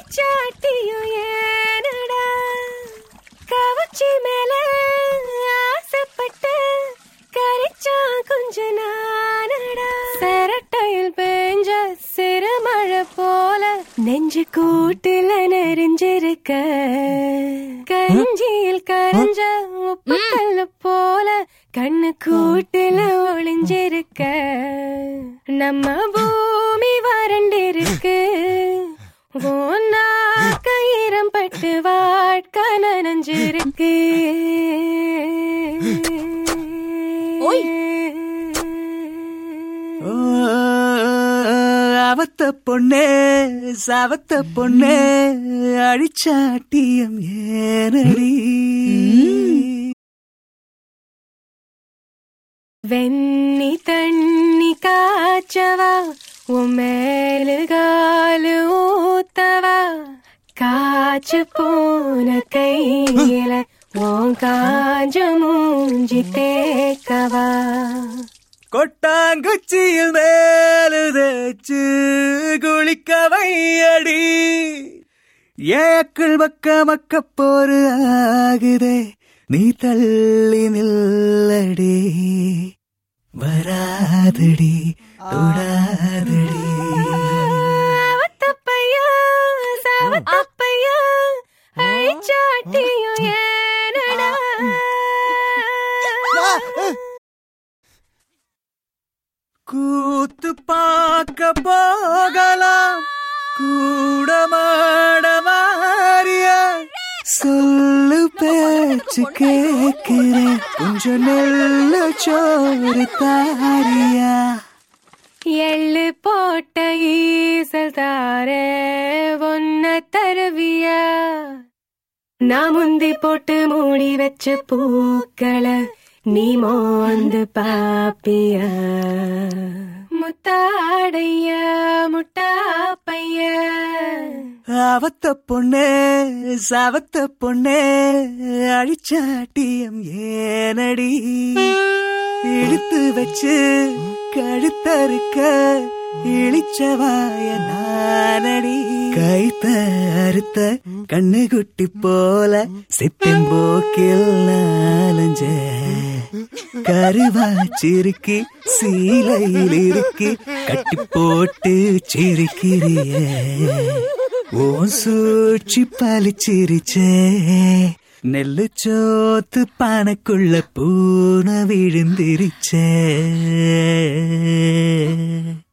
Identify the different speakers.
Speaker 1: அடிச்சாட்டியும் ஏனடா கவச்சி மேல ஆசைப்பட்டு கரிச்சா கொஞ்ச நானடா சரட்டையில் பெஞ்ச சிறுமழை போல நெஞ்சு கூட்டுல நெறிஞ்சிருக்க கஞ்சியில் கரைஞ்ச உப்பு கல்லு போல கண்ணு கூட்டுல ஒளிஞ்சிருக்க நம்ம பூமி வறண்டிருக்கு ஒன்னா கயிறம் பட்டு வாழ்க்கை நனைஞ்சிருக்கு
Speaker 2: ஓய்.
Speaker 3: ஓ, அவத்த பொண்ணே சவத்த பொண்ணே அழிச்சாட்டியம் ஏனடி
Speaker 1: வெண்ணி தண்ணி காய்ச்சவா உன் மேலு காலு ஊத்தவா காய்ச்சு போன கையில உன் காஞ்ச மூஞ்சி தேக்கவா
Speaker 3: கொட்டாங்குச்சியில் மேலு தேச்சு குளிக்க வையடி ஏக்கள் மக்க மக்க போரு ஆகுதே நீ தள்ளி நில்லடி வராதடி தொடாதடி
Speaker 1: அவத்தப்பையா சவத்தப்பையா அழிச்சாட்டியும் ஏனடா
Speaker 3: கூத்து பார்க்க போகலாம் கூட மாட மாறியா சொல்லு பேச்சு கேட்கிறேன் கொஞ்சம் நெல்லு சோறு தாரியா
Speaker 1: எள்ளு போட்ட ஈசல் தாரே ஒன்ன தருவியா நான் முந்தி போட்டு மூடி வச்ச பூக்களை நீ மோந்து பாப்பியா முத்தாடையா முட்டாப்பையா
Speaker 3: அவத்த பொண்ணே சவத்த பொண்ணே அழிச்சாட்டியம் ஏனடி இழுத்து வச்சு கழுத்தறுக்க இழிச்சவாய நானடி கைத்த அறுத்த கண்ணு குட்டி போல சிப்பிம்போக்கில் நாலஞ்ச கருவாச்சிருக்கி சீலையில் இருக்கி கட்டி போட்டு சிரிக்கிறிய ஓ சூழ்ச்சி பழிச்சிருச்சே நெல்லு சோத்து பானைக்குள்ள பூனை விழுந்திருச்சே